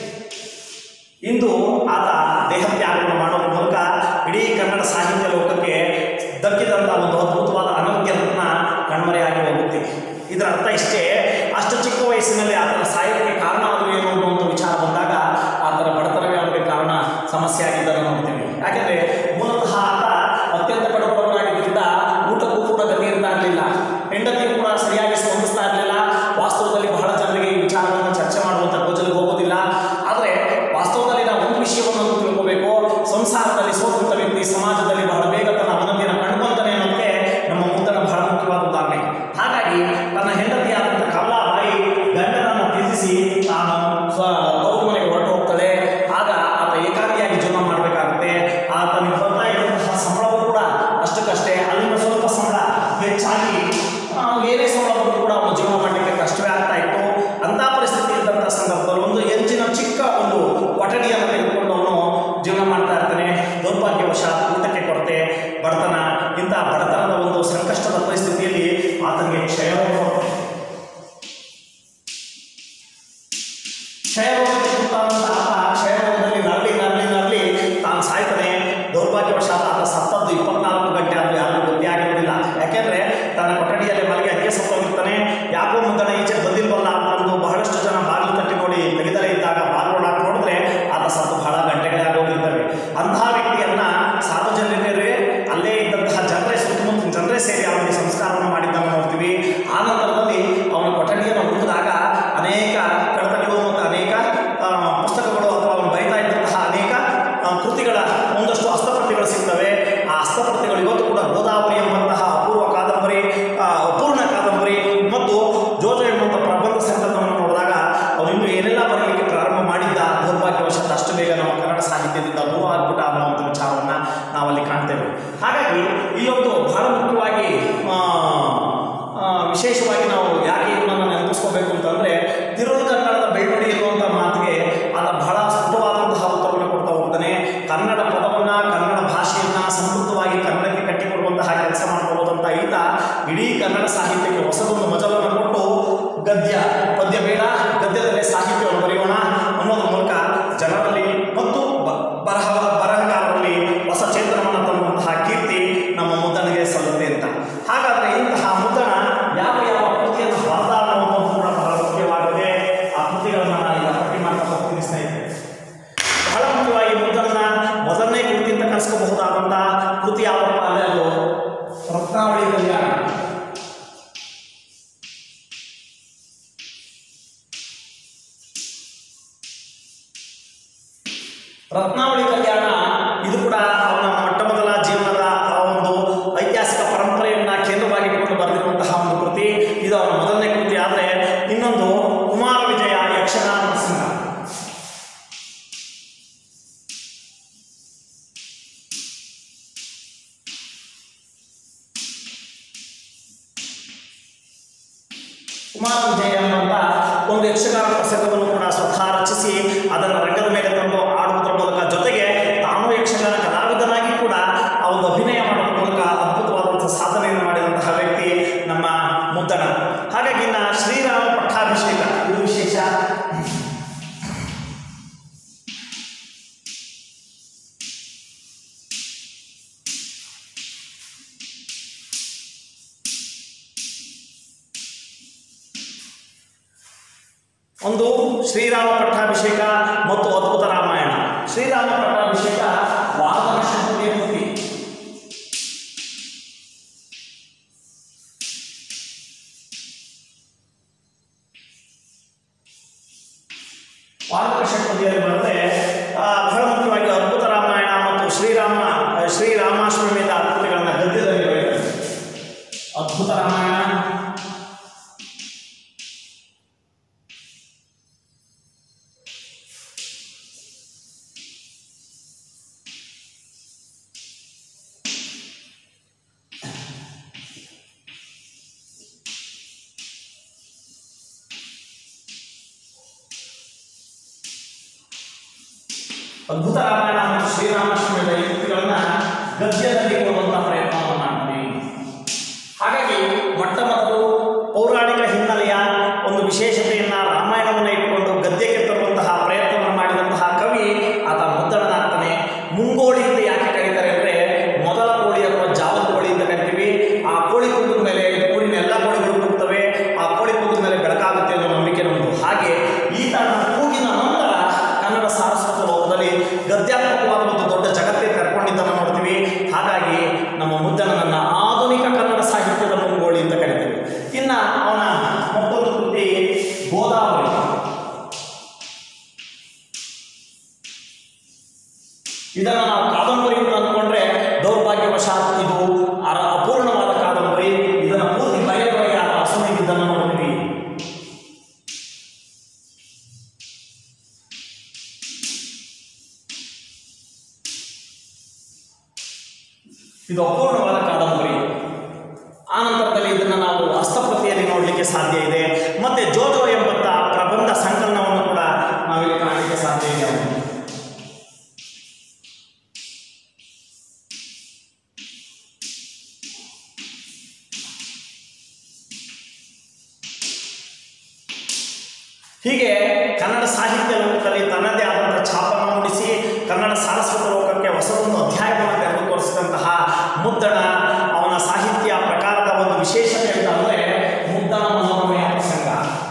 ಇಂದು ಆತ ದೇಹತ್ಯಾಗವನ್ನು ಮಾಡೋದ್ರ ಮೂಲಕ ಇಡೀ ಕನ್ನಡ ಸಾಹಿತ್ಯ ಲೋಕಕ್ಕೆ ದಕ್ಕಿದಂಥ ಒಂದು ಅದ್ಭುತವಾದ ಅನರ್ಘ್ಯ ರತ್ನ ಕಣ್ಮರೆಯಾಗಿ ಹೋಗುತ್ತೆ ಇದರ ಅರ್ಥ ಇಷ್ಟೇ ಅಷ್ಟು ಚಿಕ್ಕ ವಯಸ್ಸಿನಲ್ಲಿ ಆತನ ಸಾಯೋಕ್ಕೆ ಕಾರಣ ಅದು ಏನು ಅನ್ನುವಂಥ ವಿಚಾರ ಬಂದಾಗ ಆತನ ಬಡತನವೇ ಅವರಿಗೆ ಕಾರಣ ಸಮಸ್ಯೆ ಆಗಿದ್ದನ್ನು ನೋಡ್ತೀವಿ ಯಾಕೆಂದ್ರೆ ಮೂಲತಃ ಆತ ಅತ್ಯಂತ ಕಡುಬಡವನಾಗಿದ್ದರಿಂದ ಊಟಕ್ಕೂ ಕೂಡ ಗತಿ ಇರ್ತಾ ಇರಲಿಲ್ಲ ಹೆಂಡತಿ ಕೂಡ ಸರಿಯಾಗಿ ಸ್ಪಂದಿಸ್ತಾ ಇರಲಿಲ್ಲ ವಾಸ್ತವದಲ್ಲಿ ಬಹಳ ಜನರಿಗೆ ಈ ವಿಚಾರವನ್ನು ಚರ್ಚೆ ಮಾಡುವಂಥ ಗೋಚರಿಗೆ ಹೋಗೋದಿಲ್ಲ ಆದರೆ ವಾಸ್ತವದಲ್ಲಿ ನಾವು ಒಂದು ವಿಷಯವನ್ನು ನಾವು ತಿಳ್ಕೋಬೇಕು ಸಂಸಾರದಲ್ಲಿ ಸೋತಂತ ವ್ಯಕ್ತಿ ಸಮಾಜದಲ್ಲಿ ಬಹಳ ಬೇಗ ತನ್ನ ಅವನತಿಯನ್ನು ಕಂಡುಕೊಂತಾನೆ ಅನ್ನೋದಕ್ಕೆ ನಮ್ಮ ಮುದ್ದನ ಬಹಳ ಮುಖ್ಯವಾದ ಉದಾಹರಣೆ ಹಾಗಾಗಿ ತನ್ನ ಹೆಂಡತಿಯಾದಂಥ ಕಮಲಾಬಾಯಿ ಗಂಡನನ್ನು ತ್ಯಜಿಸಿ ತಾನು ಸ್ವ ತವರು ಮನೆಗೆ ಹೊರಟು ಹೋಗ್ತಾಳೆ ಆಗ ಆತ ಏಕಾಂಗಿಯಾಗಿ ಜೀವನ ಮಾಡಬೇಕಾಗುತ್ತೆ ಆತನಿಗೆ ಬರ್ತಾ ಇದ್ದಂತಹ ಸಂಬಳವೂ ಕೂಡ ಅಷ್ಟಕ್ಕಷ್ಟೇ ಅಲ್ಲಿನ ಸ್ವಲ್ಪ ಸಂಬಳ ಹೆಚ್ಚಾಗಿ ಆ, ಏನೇ ಸಂಬಳ ಬಂದರೂ ಕೂಡ ಅವನು ಜೀವನ ಮಾಡಲಿಕ್ಕೆ ಕಷ್ಟವೇ ಆಗ್ತಾ ಇತ್ತು ಅಂಥ ಪರಿಸ್ಥಿತಿ ಇದ್ದಂಥ ಸಂದರ್ಭದಲ್ಲಿ ಒಂದು ಹೆಂಚಿನ ಚಿಕ್ಕ ಒಂದು ಕೊಠಡಿಯನ್ನು ತೆಗೆದುಕೊಂಡು ಅವನು ಜೀವನ ಮಾಡ್ತಾ ಇರ್ತಾನೆ ದೌರ್ಭಾಗ್ಯವಶಾತ್ ಊಟಕ್ಕೆ ಕೊರತೆ ಬಡತನ ಇಂಥ ಬಡತನದ ಒಂದು ಸಂಕಷ್ಟದ ಪರಿಸ್ಥಿತಿಯಲ್ಲಿ ಆತನಿಗೆ ಕ್ಷಯರೋಗ ಬರುತ್ತೆ. ಕ್ಷಯರೋಗಕ್ಕೆ ತುತ್ತಾದಂಥ ಆತ ಕ್ಷಯರೋಗದಲ್ಲಿ ನರಳಿ ನರಳಿ ನರಳಿ ತಾನು ಸಾಯ್ತಾನೆ ದೌರ್ಭಾಗ್ಯವಶಾತ್ ಆತ ಸತ್ತದ್ದು ಇಪ್ಪತ್ನಾಲ್ಕು ಗಂಟೆ ಆದರೂ ಯಾರಿಗೂ ಗೊತ್ತೇ ಆಗಿರೋದಿಲ್ಲ ಯಾಕೆಂದ್ರೆ ತನ್ನ ಕೊಠಡಿಯಲ್ಲಿ ಮಲಗಿ ಅಕ್ಕೆ ಸತ್ತೋಗಿರ್ತಾನೆ ಯಾಕೋ ಮುಂದಣ ಈಚೆ ಬಂದಿಲ್ವಲ್ಲ ಅಂತಂದು ಬಹಳಷ್ಟು ಜನ ಬಾಗಿಲು ತಟ್ಟಿ ನೋಡಿ ತೆಗೆದಲೇ ಇದ್ದಾಗ ಬಾಗಿಲು ಒಳಗೆ ನೋಡಿದ್ರೆ ಆತ ಸತ್ತು ಬಹಳ ಗಂಟೆಗಳೇ ಆಗೋಗಿರ್ತವೆ ಅಂತಹ ವ್ಯಕ್ತಿಯನ್ನ ಸಾರ್ವಜನಿಕರೇ ಅಲ್ಲೇ ಇದ್ದಂತಹ ಜನರೇ ಸುತ್ತಮುತ್ತ ಜನರೇ ಸೇರಿ ಅವನಿಗೆ ಸಂಸ್ಕಾರವನ್ನು ಮಾಡಿದ್ದನ್ನು ನೋಡ್ತೀವಿ ಆ ನಂತರದಲ್ಲಿ ಅವನ ಕೊಠಡಿಯನ್ನು ಹುಡುಕಿದಾಗ ಅನೇಕ ಕಡತಗಳು ಮತ್ತು ಅನೇಕ ಆ, ಪುಸ್ತಕಗಳು ಅಥವಾ ಅವನು ಬರೀತಾ ಇದ್ದಂತಹ ಅನೇಕ ಆ, ಕೃತಿಗಳ ಒಂದಷ್ಟು ಹಸ್ತಪ್ರತಿಗಳು ಸಿಗ್ತವೆ ಆ ಹಸ್ತಪ್ರತಿಗಳು ಇವತ್ತು ಕೂಡ ಗೋದಾವರಿ ಎಂಬಂತಹ ಅಪೂರ್ವ ಕಾದಂಬರಿ ಆ, ಅಪೂರ್ಣ ಕಾದಂಬರಿ ಮತ್ತು ಜೋಜೋ ಎಂಬಂಥ ಪ್ರಬಂಧ ಸಂಕಲನವನ್ನು ನೋಡಿದಾಗ ಅವನು ಇನ್ನೂ ಏನೆಲ್ಲ ಬರಲಿಕ್ಕೆ ಪ್ರಾರಂಭ ಮಾಡಿದ್ದ ದೌರ್ಭಾಗ್ಯವಶಾತ್ ಅಷ್ಟು ಬೇಗ ನಮ್ಮ ಕನ್ನಡ ಸಾಹಿತ್ಯದಿಂದ ದೂರ ಆಗ್ಬಿಟ್ಟ ಅನ್ನುವಂಥ ವಿಚಾರವನ್ನು ನಾವಲ್ಲಿ ಕಾಣ್ತೇವೆ ಹಾಗಾಗಿ ಇಲ್ಲೊಂದು ಬಹಳ ಮುಖ್ಯವಾಗಿ ಆ, ಆ, ವಿಶೇಷವಾಗಿ ನಾವು ಯಾಕೆ ಇವನನ್ನು ನೆನಪಿಸ್ಕೋಬೇಕು ಅಂತಂದರೆ ತಿರುಳು ಕನ್ನಡದ ಬೆಳ್ಳುಡಿ ಇರುವಂಥ ಮಾತಿಗೆ ಆತ ಬಹಳ ಸ್ಫುಟವಾದಂತಹ ಉತ್ತರವನ್ನು ಕೊಡ್ತಾ ಹೋಗ್ತಾನೆ ಕನ್ನಡ ಪದವನ್ನು ಕನ್ನಡ ಭಾಷೆಯನ್ನು ಸಮೃದ್ಧವಾಗಿ ಕನ್ನಡಕ್ಕೆ ಕಟ್ಟಿಕೊಡುವಂತಹ ಕೆಲಸ ಮಾಡ್ಕೊಳ್ಳೋದಂತ ಈತ ಇಡೀ ಕನ್ನಡ ಸಾಹಿತ್ಯಕ್ಕೆ ಹೊಸದೊಂದು ಮಜಲನ್ನು ಕೊಟ್ಟು ಗದ್ಯ ಪದ್ಯ ಬೇಡ ಗದ್ಯದಲ್ಲೇ ಸಾಹಿತ್ಯವನ್ನು ಬರೆಯೋಣ ಅನ್ನೋದ್ರ ಮೂಲಕ ಜನರಲ್ಲಿ ಮತ್ತು ಬ- ಬರಹ ಬರಹಗಾರರಲ್ಲಿ ಹೊಸ ಚೇತನವನ್ನು ತಂದಂತಹ ಕೀರ್ತಿ ನಮ್ಮ ಮುದ್ದನಿಗೆ ಸಲ್ಲುತ್ತೆ ಅಂತ ಹಾಗಾದ್ರೆ ಇಂತಹ ಮುದ್ದಣ ಯಾವ ಯಾವ ಕೃತಿಯನ್ನು ಬರೆದ ಅನ್ನೋದು ಕೂಡ ಬಹಳ ಮುಖ್ಯವಾಗಿದೆ ಆ ಕೃತಿಗಳನ್ನು ನಾನು ಈಗ ಪಟ್ಟಿ ಮಾಡ್ತಾ ಹೋಗ್ತೀನಿ ಸ್ನೇಹಿತರೆ ಬಹಳ ಮುಖ್ಯವಾಗಿ ಮುದ್ದನ ಮೊದಲನೇ ಕೃತಿ ಅಂತ ಕರೆಸ್ಕೋಬಹುದಾದಂಥ ಕೃತಿ ಯಾವಪ್ಪ ಅಂದರೆ ಅದು ರತ್ನಾವಳಿ ಕಲ್ಯಾಣ ರತ್ನಾವಳಿ ಕಲ್ಯಾಣ ಇದು ಕೂಡ ಅವನ ಮೊಟ್ಟ ಮೊದಲ ಜೀವನದ ಆ ಒಂದು ಐತಿಹಾಸಿಕ ಪರಂಪರೆಯನ್ನ ಕೇಂದ್ರವಾಗಿಟ್ಟುಕೊಂಡು ಬರೆದಿರುವಂತಹ ಒಂದು ಕೃತಿ ಇದು ಅವನ ಮೊದಲನೇ ಕೃತಿ ಆದರೆ ಇನ್ನೊಂದು ಕುಮಾರ ವಿಜಯ ಯಕ್ಷಗಾನ ಪ್ರಸಂಗ ಕುಮಾರ ವಿಜಯ ಎಂಬಂತ ಒಂದು ಯಕ್ಷಗಾನ ಪ್ರಸಂಗವನ್ನು ಕೂಡ ಸ್ವತಃ ರಚಿಸಿ ಅದನ್ನು ರಂಗದ ಮೇಲೆ ತಂದು ಆಡುವುದರ ಮೂಲಕ ಜೊತೆಗೆ ತಾನು ಯಕ್ಷಗಾನ ಕಲಾವಿದನಾಗಿ ಕೂಡ ಆ ಒಂದು ಅಭಿನಯ ಮಾಡೋದ್ರ ಮೂಲಕ ಅದ್ಭುತವಾದಂತಹ ಸಾಧನೆಯನ್ನು ಮಾಡಿದಂತಹ ವ್ಯಕ್ತಿ ನಮ್ಮ ಮುದ್ದಣ ಹಾಗಾಗಿ ಇನ್ನು ಶ್ರೀರಾಮ ಪಟ್ಟಾಭಿಷೇಕ ಇದು ವಿಶೇಷ ಒಂದು ಶ್ರೀರಾಮ ಪಟ್ಟಾಭಿಷೇಕ ಮತ್ತು ಅದ್ಭುತ ರಾಮಾಯಣ ಶ್ರೀರಾಮ ಪಟ್ಟಾಭಿಷೇಕ ವಾದನ ಶಕ್ತಿಯ ಕೃತಿ ವಾದಕ ಶಕ್ತಿಯಲ್ಲಿ ಬರುತ್ತೆ ಆ, ಬಹಳ ಮುಖ್ಯವಾಗಿ ಅದ್ಭುತ ರಾಮಾಯಣ ಮತ್ತು ಶ್ರೀರಾಮ ಶ್ರೀರಾಮಾಶ್ವಮೇಧ ಕೃತಿಗಳನ್ನ ಗದ್ಯದಲ್ಲಿ ಬರೆದಿದ್ದಾರೆ ಅದ್ಭುತ ರಾಮಾಯಣ ಅದ್ಭುತ ರಾಮಾಯಣ ಮತ್ತು ಶ್ರೀರಾಮಾಶ್ವಮೇಧ ಈ ಕೃತಿಗಳನ್ನ ಗದ್ಯದಲ್ಲಿ ಕೊಡುವಂತಹ ಪ್ರಯತ್ನವನ್ನು ಮಾಡ್ತೀವಿ ಹಾಗಾಗಿ ಮೊಟ್ಟ ಮೊದಲು ಪೌರಾಣಿಕ ಹಿನ್ನೆಲೆಯ ಒಂದು ವಿಶೇಷತೆಯನ್ನ ರಾಮಾಯಣವನ್ನು ಇಟ್ಟುಕೊಂಡು ಗದ್ಯಕ್ಕೆ ತರುವಂತಹ ಪ್ರಯತ್ನವನ್ನು ಮಾಡಿದಂತಹ ಕವಿ ಆತ ಮುದ್ದಣನಾಗ್ತಾನೆ ಮುಂಗೋಳಿ ಅಂತ ಯಾಕೆ ಕರೀತಾರೆ ಅಂದ್ರೆ ಮೊದಲ ಕೋಳಿ ಅಥವಾ ಜಾವದ ಕೋಳಿ ಅಂತ ಕರಿತೀವಿ ಆ ಕೋಳಿ ಕೂಗಿದ ಮೇಲೆ ಊರಿನ ಎಲ್ಲ ಕೋಳಿಗಳು ಕೂಗ್ತವೆ ಆ ಕೋಳಿ ಕೂಗಿದ ಮೇಲೆ ಬೆಳಕಾಗುತ್ತೆ ಅನ್ನೋ ನಂಬಿಕೆ ನಮ್ಮದು ಹಾಗೆ ಈತ ಕೂಗಿನ ನಂತರ ಕನ್ನಡ ಸಾರಸ್ವತ ಲೋಕದಲ್ಲಿ ಗದ್ಯಾತ್ಮಕವಾದ ಒಂದು ದೊಡ್ಡ ಜಗತ್ತೇ ಕರ್ಕೊಂಡಿದ್ದನ್ನು ನೋಡ್ತೀವಿ ಹಾಗಾಗಿ ನಮ್ಮ ಮುದ್ದಣನನ್ನ ಆಧುನಿಕ ಕನ್ನಡ ಸಾಹಿತ್ಯದ ಮುಂಗೋಳಿ ಅಂತ ಕರಿತೀವಿ ಇನ್ನ ಅವನ ಮತ್ತೊಂದು ಕೃತಿ ಗೋದಾವರಿ ಇದನ್ನು ನಾವು ಕಾದಂಬರಿ ಅಂತ ಅಂದ್ಕೊಂಡ್ರೆ ದೌರ್ಭಾಗ್ಯವಶಾತ್ ಇದು ಅರ- ಅಪೂರ್ಣವಾದ ಕಾದಂಬರಿ ಇದನ್ನು ಪೂರ್ತಿ ಬರೆಯಬರೆಯ ಅಸಮಿದ್ದನ್ನು ನೋಡ್ತೀವಿ ಇದು ಅಪೂರ್ಣವಾದ ಕಾದಂಬರಿ ಆ ನಂತರದಲ್ಲಿ ಇದನ್ನು ನಾವು ಹಸ್ತಪ್ರತಿಯಲ್ಲಿ ನೋಡಲಿಕ್ಕೆ ಸಾಧ್ಯ ಇದೆ ಮತ್ತೆ ಜೋಜೋ ಎಂಬಂತ ಪ್ರಬಂಧ ಸಂಕಲನವನ್ನು ಕೂಡ ನಾವಿಲ್ಲಿ ಕಾಣಲಿಕ್ಕೆ ಸಾಧ್ಯ ಇದೆ ಹೀಗೆ ಕನ್ನಡ ಸಾಹಿತ್ಯ ಲೋಕದಲ್ಲಿ ತನ್ನದೇ ಆದಂಥ ಛಾಪನ್ನು ಮೂಡಿಸಿ ಕನ್ನಡ ಸಾರಸ್ವತ ಲೋಕಕ್ಕೆ ಹೊಸದೊಂದು ಅಧ್ಯಾಯವನ್ನು ತೆರೆದು ತೋರಿಸಿದಂತಹ ಮುದ್ದಣ ಅವನ ಸಾಹಿತ್ಯ ಪ್ರಕಾರದ ಒಂದು ವಿಶೇಷತೆ ಅಂತ ಅಂದರೆ ಮುದ್ದಣ ಮನೋರಮೆಯ ಪ್ರಸಂಗ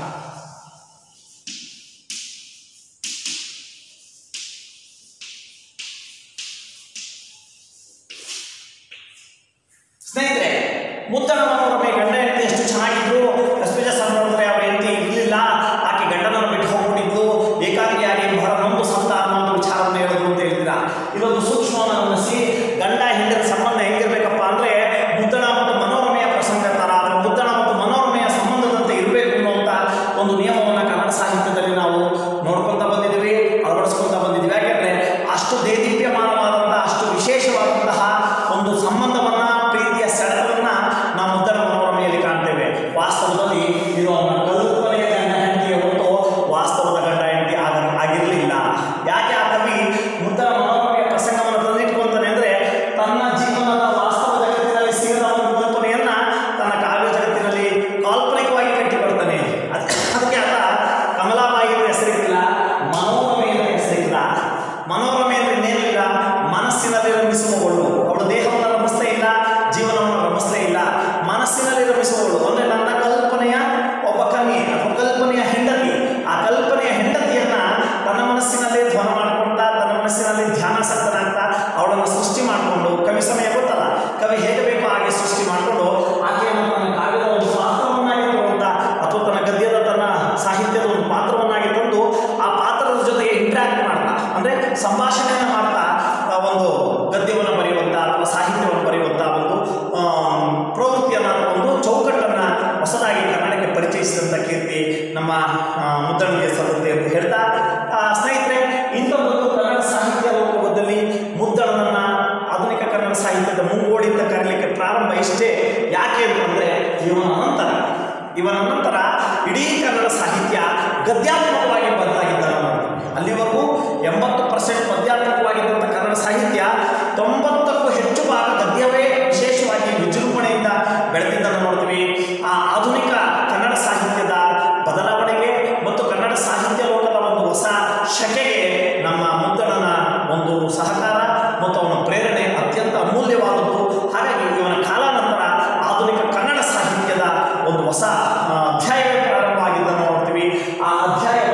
ಸ್ನೇಹಿತರೆ ಮುದ್ದಣ ಮನೋರಮೆ ಗಂಡ ಹೆಂಡತಿ ಎಷ್ಟು ಚೆನ್ನಾಗಿದ್ರು ಎಸ್ಪಿಜ ಸಂದರ್ಭದಲ್ಲಿ ಅವರ ಹೆಂಡತಿ ಇರಲಿಲ್ಲ ಆಕೆ ಗಂಡನನ್ನು ಬಿಟ್ಟು ಹೋಗ್ಬಿಟ್ಟಿದ್ದು ಏಕಾಂಗಿಯಾಗಿ ಬಹಳ ನೊಂದು ಸಂತ ಅನ್ನೋ ಒಂದು ವಿಚಾರವನ್ನು ಹೇಳಿದ್ರು ಅಂತ ಹೇಳ್ತೀರಾ ಇದೊಂದು ಸೂಕ್ಷ್ಮವನ್ನು ಗಮನಿಸಿ ಗಂಡ ಹೆಂಡರ ಸಂಬಂಧ ಹೆಂಗಿರ್ಬೇಕಪ್ಪ ಅಂದ್ರೆ ಮುದ್ದಣ ಮತ್ತು ಮನೋರಮೆಯ ಪ್ರಸಂಗ ತರ ಅಥವಾ ಮುದ್ದಣ ಮತ್ತು ಮನೋರಮೆಯ ಸಂಬಂಧದಂತೆ ಇರಬೇಕು ಅನ್ನುವಂಥ ಒಂದು ನಿಯಮವನ್ನು ಕನ್ನಡ ಸಾಹಿತ್ಯದಲ್ಲಿ ನಾವು ನೋಡ್ಕೊತಾ ಬಂದಿದ್ದೀವಿ ಅಳವಡಿಸ್ಕೊತಾ ಬಂದಿದ್ದೀವಿ ಯಾಕೆಂದ್ರೆ ಅಷ್ಟು ದೇದೀಪ್ಯಮಾನವಾದಂತಹ ಅಷ್ಟು ವಿಶೇಷವಾದಂತಹ ಒಂದು ಸಂಬಂಧವನ್ನ ಪ್ರೀತಿಯ ಸೆಳೆತವನ್ನ ನಾವು ಮುದ್ದಣ ಮನೋರಮೆಯಲ್ಲಿ ಕಾಣ್ತೇವೆ ವಾಸ್ತವದಲ್ಲಿ ಇದು ಅವನ ಕಲ್ಪನೆಯ ಗಂಡ ಹೆಂಡತಿಯ ಹೊರತು ವಾಸ್ತವದ ಗಂಡ ಹೆಂಡತಿ ಆಗ ಆಗಿರಲಿಲ್ಲ ಯಾಕೆ ಆ ಕವಿ ಮುದ್ದಣ ಮನೋರಮೆಯ ಪ್ರಸಂಗವನ್ನು ತಂದಿಟ್ಕೊಂತಾನೆ ಅಂದ್ರೆ ತನ್ನ ಜೀವನದ ವಾಸ್ತವ ಜಗತ್ತಿನಲ್ಲಿ ಸಿಗದ ಒಂದು ಕಲ್ಪನೆಯನ್ನ ತನ್ನ ಕಾವ್ಯ ಜಗತ್ತಿನಲ್ಲಿ ಕಾಲ್ಪನಿಕವಾಗಿ ಕಟ್ಟಿಕೊಡ್ತಾನೆ ಅದ್- ಅದಕ್ಕೆ ಆತ ಕಮಲಾಬಾಯಿ ಅಂತ ಹೆಸರಿಲ್ಲ ಮನೋರಮೆ ಅಂತ ಹೆಸರಿಲ್ಲ ಮನೋರಮೆ ಅಂದ್ರೆ ಇನ್ನೇನಿಲ್ಲ ಮನಸ್ಸಿನಲ್ಲಿ ರಮಿಸುವವಳು ಅವಳು ದೇಹವನ್ನು ರಮಿಸ್ತಾ ಇಲ್ಲ ಜೀವನವನ್ನು ರಮಿಸ್ತಾ ಇಲ್ಲ ಮನಸ್ಸಿನಲ್ಲಿ ರಮಿಸುವವಳು ಅಂದ್ರೆ ನನ್ನ ಕಲ್ಪನೆಯ ಒಬ್ಬ ಕನ್ಯೆ ಅಥವಾ ಕಲ್ಪನೆಯ ಹೆಂಡತಿ ಆ ಕಲ್ಪನೆಯ ಹೆಂಡತಿಯನ್ನ ತನ್ನ ಮನಸ್ಸಿನಲ್ಲೇ ಧ್ವನ ಮಾಡಿಕೊಂಡ ತನ್ನ ಮನಸ್ಸಿನಲ್ಲಿ ಧ್ಯಾನಾಸಕ್ತನಾಗ್ತಾ ಅವಳನ್ನು ಸೃಷ್ಟಿ ಮಾಡಿಕೊಂಡು ಕವಿ ಸಮಯ ಗೊತ್ತಲ್ಲ ಕವಿ ಹೇಗೆ ಬೇಕೋ ಹಾಗೆ ಸೃಷ್ಟಿ ಮಾಡಿಕೊಂಡು ಆಕೆಯನ್ನು ತನ್ನ ಕಾವ್ಯದ ಒಂದು ಪಾತ್ರವನ್ನಾಗಿ ತಗೊಂಡ ಅಥವಾ ತನ್ನ ಗದ್ಯದ ತನ್ನ ಸಾಹಿತ್ಯದ ಒಂದು ಪಾತ್ರವನ್ನಾಗಿ ತಂದು ಆ ಪಾತ್ರದ ಜೊತೆಗೆ ಇಂಟ್ರಾಕ್ಟ್ ಮಾಡ್ತಾ ಅಂದ್ರೆ ಸಂಭಾಷಣೆಯನ್ನು ಮಾಡ್ತಾ ಆ ಒಂದು ಗದ್ಯವನ್ನು ಬರೆಯುವಂಥ ಅಥವಾ ಸಾಹಿತ್ಯವನ್ನು ಬರೆಯುವಂಥ ಒಂದು ಆಮ್, ಪ್ರವೃತ್ತಿಯನ್ನು ಅಥವಾ ಒಂದು ಚೌಕಟ್ಟನ್ನು ಹೊಸದಾಗಿ ಕನ್ನಡಕ್ಕೆ ಪರಿಚಯಿಸಿದಂಥ ಕೀರ್ತಿ ನಮ್ಮ ಆ, ಮುದ್ದಣ್ಣಿಗೆ ಸಲ್ಲುತ್ತೆ ಅಂತ ಹೇಳ್ತಾ ಆ, ಸ್ನೇಹಿತರೆ ಇಂಥದ್ದೊಂದು ಕನ್ನಡ ಸಾಹಿತ್ಯ ಲೋಕದಲ್ಲಿ ಮುದ್ದಣ್ಣನನ್ನ ಆಧುನಿಕ ಕನ್ನಡ ಸಾಹಿತ್ಯದ ಮುಂಗೋಡಿ ಅಂತ ಕರೀಲಿಕ್ಕೆ ಪ್ರಾರಂಭ ಇಷ್ಟೇ ಯಾಕೆ ಅಂತಂದ್ರೆ ಇವನ ನಂತರ ಇವನ ನಂತರ ಇಡೀ ಕನ್ನಡ ಸಾಹಿತ್ಯ ಗದ್ಯಾತ್ಮಕವಾಗಿ ಬದಲಾಗಿದ್ದನ್ನು ನೋಡ್ತೀವಿ ಅಲ್ಲಿವರೆಗೂ ಎಂಬತ್ತು ಪರ್ಸೆಂಟ್ ಪದ್ಯಾತ್ಮಕವಾಗಿದ್ದಂಥ ಕನ್ನಡ ಸಾಹಿತ್ಯ ತೊಂಬತ್ತಕ್ಕೂ ಹೆಚ್ಚು ಭಾಗ ಗದ್ಯವೇ ವಿಶೇಷವಾಗಿ ವಿಜೃಂಭಣೆಯಿಂದ ಬೆಳೆದಿದ್ದನ್ನು ನೋಡ್ತೀವಿ ಆ ಆಧುನಿಕ ಕನ್ನಡ ಸಾಹಿತ್ಯದ ಬದಲಾವಣೆಗೆ ಮತ್ತು ಕನ್ನಡ ಸಾಹಿತ್ಯ ಲೋಕದ ಒಂದು ಹೊಸ ಶಕೆಗೆ ನಮ್ಮ ಮುದ್ದಣನ ಒಂದು ಸಹಕಾರ ಮತ್ತು ಅವನ ಪ್ರೇರಣೆ ಅತ್ಯಂತ ಅಮೂಲ್ಯವಾದದ್ದು ಹಾಗಾಗಿ ಇವನ ಕಾಲಾನಂತರ ಆಧುನಿಕ ಕನ್ನಡ ಸಾಹಿತ್ಯದ ಒಂದು ಹೊಸ ಆ, ಅಧ್ಯಾಯವೇ ಪ್ರಾರಂಭವಾಗಿದ್ದನ್ನು ನೋಡ್ತೀವಿ ಆ ಅಧ್ಯಾಯ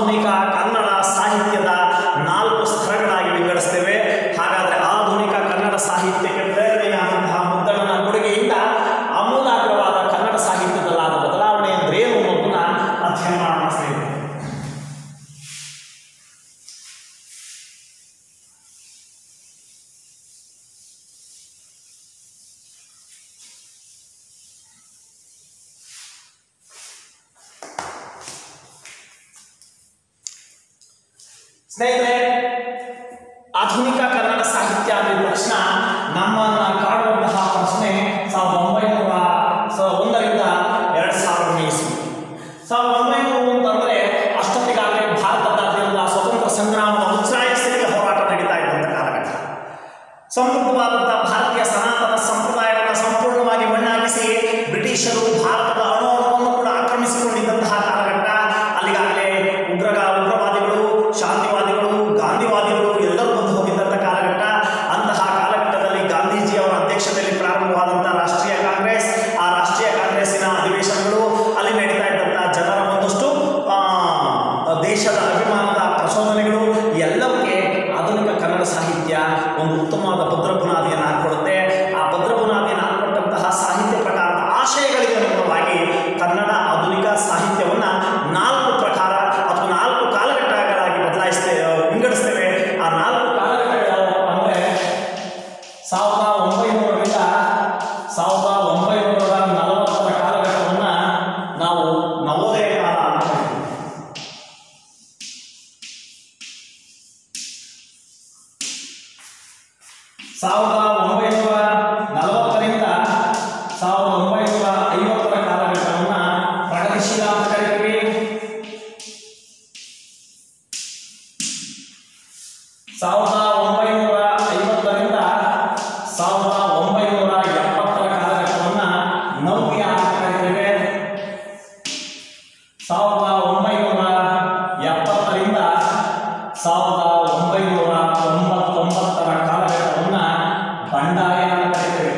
ಆಧುನಿಕ ಕನ್ನಡ ಸಾಹಿತ್ಯದ ನಾಲ್ಕು ಸ್ತರಗಳಾಗಿ ವಿಂಗಡಿಸ್ತೇವೆ ಹಾಗಾದರೆ ಆಧುನಿಕ ಕನ್ನಡ ಸಾಹಿತ್ಯಕ್ಕೆ ಪ್ರೇರಣೆಯಾದಂತಹ ಮುದ್ದಣ್ಣನ ಕೊಡುಗೆಯಿಂದ ಆಮೂಲಾಗ್ರವಾದ ಕನ್ನಡ ಸಾಹಿತ್ಯದಲ್ಲಾದ ಬದಲಾವಣೆ ಅಂದ್ರೆ ಏನು ಅನ್ನೋದನ್ನ ಅಧ್ಯಯನ ಮಾಡೋಣ ಸ್ನೇಹಿತರೆ ಸ್ನೇಹಿತರೆ ಆಧುನಿಕ ಕನ್ನಡ ಸಾಹಿತ್ಯ ಅಂದ ತಕ್ಷಣ ನಮ್ಮನ್ನ ಕಾಡುವಂತಹ ಪ್ರಶ್ನೆ ಸಾವಿರದ ಒಂಬೈನೂರ ಸ- ಒಂದರಿಂದ ಎರಡು ಸಾವಿರನೇ ಇಸ್ವಿ ಸಾವಿರದ ಒಂಬೈನೂರು ಅಂತಂದ್ರೆ ಅಷ್ಟೊತ್ತಿಗಾಗಲೇ ಭಾರತದಾದ್ಯಂತ ಸ್ವತಂತ್ರ ಸಂಗ್ರಾಮದ ಉಚ್ಛ್ರಾಯಸ್ಥಿತಿಗೆ ಹೋರಾಟ ನಡೀತಾ ಇದ್ದಂಥ ಕಾಲಘಟ್ಟ ಸಮೃದ್ಧವಾದಂತಹ ಭಾರತೀಯ ಸನಾತನ ಸಂಪ್ರದಾಯವನ್ನು ಸಂಪೂರ್ಣವಾಗಿ ಮಣ್ಣಾಗಿಸಿ ಬ್ರಿಟಿಷರು ಭಾರತದ ಅಣು ಅಣುವನ್ನು ಕೂಡ ಆಕ್ರಮಿಸಿಕೊಂಡಿದ್ದಂತಹ ಕಾಲಘಟ್ಟ ಅಲ್ಲಿಗಾಗಲೇ ಉಗ್ರಗ ಉಗ್ರವಾದಿಗಳು ಶಾಂತಿವಾದಿಗಳು ಗಾಂಧಿವಾದಿಗಳು ಎಲ್ಲರೂ ಬಂದು ಹೋಗಿದ್ದಂಥ ಕಾಲಘಟ್ಟ ಅಂತಹ ಕಾಲಘಟ್ಟದಲ್ಲಿ ಗಾಂಧೀಜಿಯವರ ಅಧ್ಯಕ್ಷತೆಯಲ್ಲಿ ಪ್ರಾರಂಭವಾದಂತಹ ರಾಷ್ಟ್ರೀಯ ಕಾಂಗ್ರೆಸ್ ಆ ರಾಷ್ಟ್ರೀಯ ಕಾಂಗ್ರೆಸ್ಸಿನ ಅಧಿವೇಶನಗಳು ಅಲ್ಲಿ ನಡೀತಾ ಇದ್ದಂತಹ ಜನರ ಒಂದಷ್ಟು ಆ, ದೇಶದ ಅಭಿಮಾನದ ಪ್ರಚೋದನೆಗಳು ಎಲ್ಲವಕ್ಕೆ ಆಧುನಿಕ ಕನ್ನಡ ಸಾಹಿತ್ಯ ಒಂದು ಉತ್ತಮವಾದ ಭದ್ರ ಬುನಾದಿಯನ್ನು ಹಾಕೊಡುತ್ತೆ ಆ ಭದ್ರ ಬುನಾದಿಯನ್ನು ಹಾಕೊಟ್ಟಂತಹ ಸಾಹಿತ್ಯ ಪ್ರಕಾರದ ಆಶಯಗಳಿಗೆ ಅನುಗುಣವಾಗಿ ಕನ್ನಡ ಆಧುನಿಕ ಸಾಹಿತ್ಯವನ್ನು ನಾಲ್ಕು ಪ್ರಕಾರ ಅಥವಾ ನಾಲ್ಕು ಕಾಲಘಟ್ಟಗಳಾಗಿ ಬದಲಾಯಿಸ್ತೇವೆ ವಿಂಗಡಿಸ್ತೇವೆ ಆ ನಾಲ್ಕು ಕಾಲಘಟ್ಟಗಳು ಯಾವುದಪ್ಪ ಅಂದರೆ ಸಾವಿರದ ಒಂಬೈನೂರರಿಂದ ಸಾವಿರದ ಒಂಬೈನೂರ ನಲವತ್ತರ ಕಾಲಘಟ್ಟವನ್ನು ನಾವು ನವೋದಯ ಕಾಲ ಅಂತ ಕರಿತೀವಿ ಸಾವಿರದ ಒಂಬೈನೂರ ನಲವತ್ತರಿಂದ ಸಾವಿರದ ಒಂಬೈನೂರ ಐವತ್ತರ ಕಾಲಘಟ್ಟವನ್ನು ಪ್ರಗತಿಶೀಲ ಅಂತ ಕರಿತೀವಿ ಸಾವಿರದ ಒಂಬೈನೂರ ಐವತ್ತರಿಂದ ಸಾವಿರದ ಒಂಬೈನೂರ ಎಪ್ಪತ್ತರ ಕಾಲಘಟ್ಟವನ್ನು ನವ್ಯ ಅಂತ ಕರಿತೇವೆ ಸಾವಿರದ ಒಂಬೈನೂರ ಎಪ್ಪತ್ತರಿಂದ ಸಾವಿರದ ಒಂಬೈನೂರ ತೊಂಬತ್ತೊಂಬತ್ತರ ಕಾಲಘಟ್ಟವನ್ನು ಬಂಡಾಯ ಅಂತ ಕರಿತೇವೆ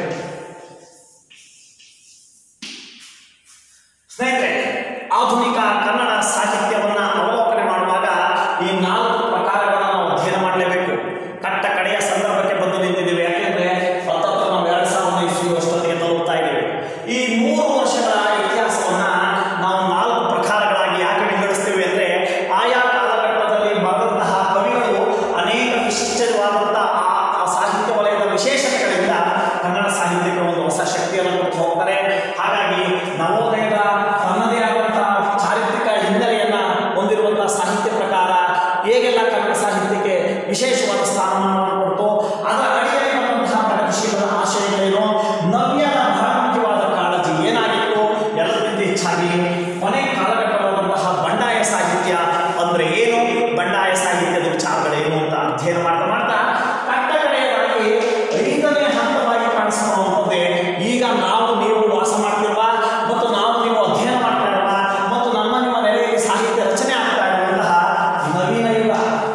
ಸ್ನೇಹಿತರೆ ಆಧುನಿಕ ಕನ್ನಡ ಸಾಹಿತ್ಯವನ್ನ ಅವಲೋಕನೆ ಮಾಡುವಾಗ ಈ ನಾಲ್ಕು ಪ್ರಕಾರಗಳನ್ನು ನಾವು ಅಧ್ಯಯನ ಮಾಡಲೇಬೇಕು ಕಟ್ಟ ಕಡೆಯ ಸಂದರ್ಭಕ್ಕೆ ಬಂದು ನಿಂತಿದ್ದೇವೆ ಯಾಕೆಂದ್ರೆ ಹತ್ತತ್ತು ನಾವು ಎರಡ್ ಸಾವಿರದ ಇಸ್ವಿ ಅಷ್ಟೊತ್ತಿಗೆ ತಲುಪ್ತಾ ಇದ್ದೇವೆ ಈ ಮೂರು ವರ್ಷಗಳ ಇತಿಹಾಸವನ್ನ ನಾವು ನಾಲ್ಕು ಪ್ರಕಾರಗಳಾಗಿ ಯಾಕೆ ವಿಂಗಡಿಸ್ತೇವೆ ಅಂದ್ರೆ ಆಯಾ ಕಾಲಘಟ್ಟದಲ್ಲಿ ಬರೆದಂತಹ ಕವಿಗಳು ಅನೇಕ ವಿಶಿಷ್ಟವಾದಂತಹ ಆ ಆ ಸಾಹಿತ್ಯ ವಲಯದ ವಿಶೇಷತೆಗಳಿಂದ ಕನ್ನಡ ಸಾಹಿತ್ಯಕ್ಕೆ ಒಂದು ಹೊಸ ಶಕ್ತಿಯನ್ನು ಕೊಟ್ಟು ಹೋಗ್ತಾರೆ ಹಾಗಾಗಿ ನವೋದಯದ ತನ್ನದೇ ಆದಂತಹ ಚಾರಿತ್ರಿಕ ಹಿನ್ನೆಲೆಯನ್ನ ಹೊಂದಿರುವಂತಹ ಸಾಹಿತ್ಯ ಪ್ರಕಾರ ಹೇಗೆಲ್ಲ ಕನ್ನಡ ಸಾಹಿತ್ಯಕ್ಕೆ ವಿಶೇಷವಾದ ಸ್ಥಾನಮಾನವನ್ನು ಕೊಡ್ತು ಅದರ ಅಡಿಯಲ್ಲಿ ಬಂದಂತಹ ಪ್ರಗತಿಶೀಲರ ಆಶಯಗಳೇನು ನವ್ಯನ ಬಹಳ ಮುಖ್ಯವಾದ ಕಾಳಜಿ ಏನಾಗಿತ್ತು ಎಲ್ಲಕ್ಕಿಂತ ಹೆಚ್ಚಾಗಿ ಕೊನೆ ಕಾಲಘಟ್ಟವಾದಂತಹ ಬಂಡಾಯ ಸಾಹಿತ್ಯ ಅಂದ್ರೆ ಏನು ಬಂಡಾಯ ಸಾಹಿತ್ಯದ ವಿಚಾರಗಳೇನು ಅಂತ ಅಧ್ಯಯನ ಮಾಡ್ತಾ ಮಾಡ್ತಾ ಕಟ್ಟ ಕಡೆಯದಾಗಿ ಐದನೇ ಹಂತವಾಗಿ ಕಾಣಿಸ್ಕೊಳ್ಳುವಂಥದ್ದೇ ಈಗ ನಾವು ನೀವು ವಾಸ ಮಾಡ್ತಿರುವ ಮತ್ತು ನಾವು ನೀವು ಅಧ್ಯಯನ ಮಾಡ್ತಾ ಇರುವ ಮತ್ತು ನಮ್ಮ ನಿಮ್ಮ ನೆಲೆಯಲ್ಲಿ ಸಾಹಿತ್ಯ ರಚನೆ ಆಗ್ತಾ ಇರುವಂತಹ ನವೀನ ಯುಗ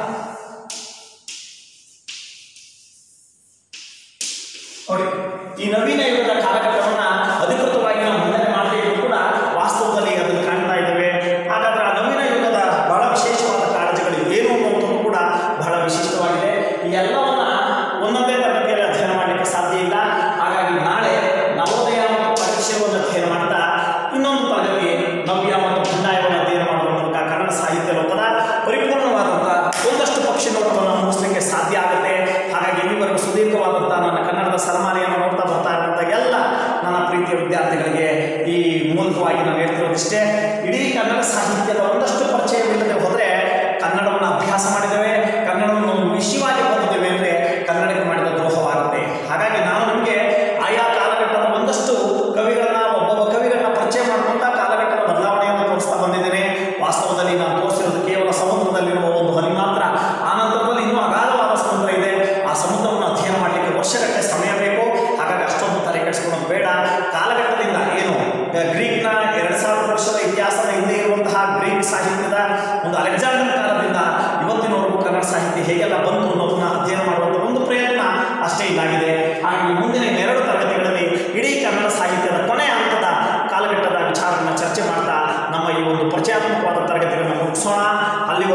ನೋಡಿ ಈ ನವೀನ ಯುಗದ ಕಾಲಘಟ್ಟವನ್ನ ಅಧಿಕೃತವಾಗಿ ನಾವು ಮಂಡನೆ ಮಾಡದೇ ಇದ್ರು ಕೂಡ ವಾಸ್ತವದಲ್ಲಿ ಅದನ್ನು ಕಾಣ್ತಾ ಇದ್ದೇವೆ ಹಾಗಾದ್ರೆ ಆ ನವೀನ ಯುಗದ ಬಹಳ ವಿಶೇಷವಾದ ಕಾಳಜಿಗಳು ಏನು ಅನ್ನುವಂಥದ್ದು ಕೂಡ ಬಹಳ ವಿಶಿಷ್ಟವಾಗಿದೆ ಈ ಎಲ್ಲವನ್ನ ಒಂದೊಂದೇ ತರಗತಿಯಲ್ಲಿ ಅಧ್ಯಯನ ಮಾಡಲಿಕ್ಕೆ ಸಾಧ್ಯ ಇಲ್ಲ ಹಾಗಾಗಿ ನಾಳೆ ನವೋದಯ ಮತ್ತು ಪರೀಕ್ಷೆಯನ್ನು ಅಧ್ಯಯನ ಮಾಡ್ತಾ ಇನ್ನೊಂದು ತರಗತಿ ನವ್ಯ ಮತ್ತು ಬಂಡಾಯವನ್ನು ಅಧ್ಯಯನ ಮಾಡುವ ಮೂಲಕ ಕನ್ನಡ ಸಾಹಿತ್ಯ ಲೋಕದ ಪರಿಪೂರ್ಣವಾದಂತಹ ಒಂದಷ್ಟು ಪಕ್ಷಿ ನೋಟವನ್ನು ಮುಗಿಸ್ಲಿಕ್ಕೆ ಸಾಧ್ಯ ಆಗುತ್ತೆ ಹಾಗಾಗಿ ಇಲ್ಲಿವರೆಗೂ ಸುದೀರ್ಘವಾದಂತಹ ನನ್ನ ಕನ್ನಡದ ಸರಮಾಲೆಯನ್ನು ನೋಡ್ತಾ ಬರ್ತಾ ಇರುವಂತಹ ಎಲ್ಲ ನನ್ನ ಪ್ರೀತಿಯ ವಿದ್ಯಾರ್ಥಿಗಳಿಗೆ ಈ ಮೂಲಕವಾಗಿ ನಾನು ಹೇಳ್ತಿರೋದಿಷ್ಟೇ ಇಡೀ ಕನ್ನಡ ಸಾಹಿತ್ಯದ ಒಂದಷ್ಟು ಪರಿಚಯವಿಲ್ಲದೆ ಹೋದರೆ ಕನ್ನಡವನ್ನು ಅಭ್ಯಾಸ ಮಾಡಿದ್ದೇವೆ ಕನ್ನಡವನ್ನು ಒಂದು ವಿಷಯವಾಗಿ ಬಂದಿದ್ದೇವೆ ಅಂದರೆ ಕನ್ನಡಕ್ಕೆ ಮಾಡಿದ ದ್ರೋಹವಾಗುತ್ತೆ ಹಾಗಾಗಿ ನಾನು ನಿಮಗೆ ಆಯಾ ಕಾಲಘಟ್ಟದ ಒಂದಷ್ಟು ಕವಿಗಳನ್ನ ಒಬ್ಬೊಬ್ಬ ಕವಿಗಳನ್ನ ಪರಿಚಯ ಮಾಡ್ಕೊಂತ ಕಾಲಘಟ್ಟದ ಬದಲಾವಣೆಯನ್ನು ತೋರಿಸ್ತಾ ಬಂದಿದ್ದೇನೆ ವಾಸ್ತವದಲ್ಲಿ ನಾನು ತೋರಿಸಿರೋದು ಕೇವಲ ಸಮುದ್ರದಲ್ಲಿರುವ ಒಂದು ಹನಿ ಮಾತ್ರ ಆ ನಂತರದಲ್ಲಿ ಇನ್ನೂ ಅಗಾಧವಾದ ಸಮುದ್ರ ಇದೆ ಆ ಸಮುದ್ರವನ್ನು ಅಧ್ಯಯನ ಮಾಡಲಿಕ್ಕೆ ವರ್ಷಗಟ್ಟಲೆ ಸಮಯ ಬೇಕು ಹಾಗಾಗಿ ಅಷ್ಟೊಂದು ತಲೆ ಕೆಡಿಸ್ಕೊಳ್ಳೋದು ಬೇಡ ಕಾಲಘಟ್ಟದಿಂದ ಏನು ಗ- ಗ್ರೀಕ್ನ ಎರಡು ಸಾವಿರ ವರ್ಷದ ಇತಿಹಾಸದ ಹಿಂದೆ ಇರುವಂತಹ ಗ್ರೀಕ್ ಸಾಹಿತ್ಯದ ಒಂದು ಅಲೆಕ್ಸಾಂಡರ್ ಕಾಲದಿಂದ ಇವತ್ತಿನವರೆಗೂ ಕನ್ನಡ ಸಾಹಿತ್ಯ ಹೇಗೆಲ್ಲ ಬಂತು ಅನ್ನೋದನ್ನ ಅಧ್ಯಯನ ಮಾಡುವಂಥ ಒಂದು ಪ್ರಯತ್ನ ಅಷ್ಟೇ ಇದಾಗಿದೆ ಹಾಗಾಗಿ ಮುಂದಿನ ಎರಡು ತರಗತಿಗಳಲ್ಲಿ ಇಡೀ ಕನ್ನಡ ಸಾಹಿತ್ಯದ ಕೊನೆಯ ಹಂತದ ಕಾಲಘಟ್ಟದ ವಿಚಾರವನ್ನು ಚರ್ಚೆ ಮಾಡ್ತಾ ನಮ್ಮ ಈ ಒಂದು ಪರಿಚಯಾತ್ಮಕವಾದ ತರಗತಿಗಳನ್ನು ಮುಗಿಸೋಣ ಅಲ್ಲಿ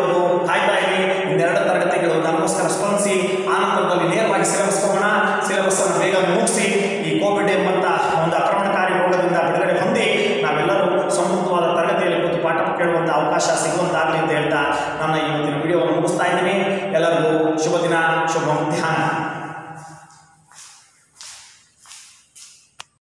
ಮಾಡುವಂಥ ಅವಕಾಶ ಸಿಗುವಂತಾಗಲಿ ಅಂತ ಹೇಳ್ತಾ ನನ್ನ ಇವತ್ತಿನ ವಿಡಿಯೋವನ್ನು ಮುಗಿಸ್ತಾ ಇದ್ದೀನಿ ಎಲ್ಲರಿಗೂ ಶುಭ ದಿನ ಶುಭ ಮಧ್ಯಾಹ್ನ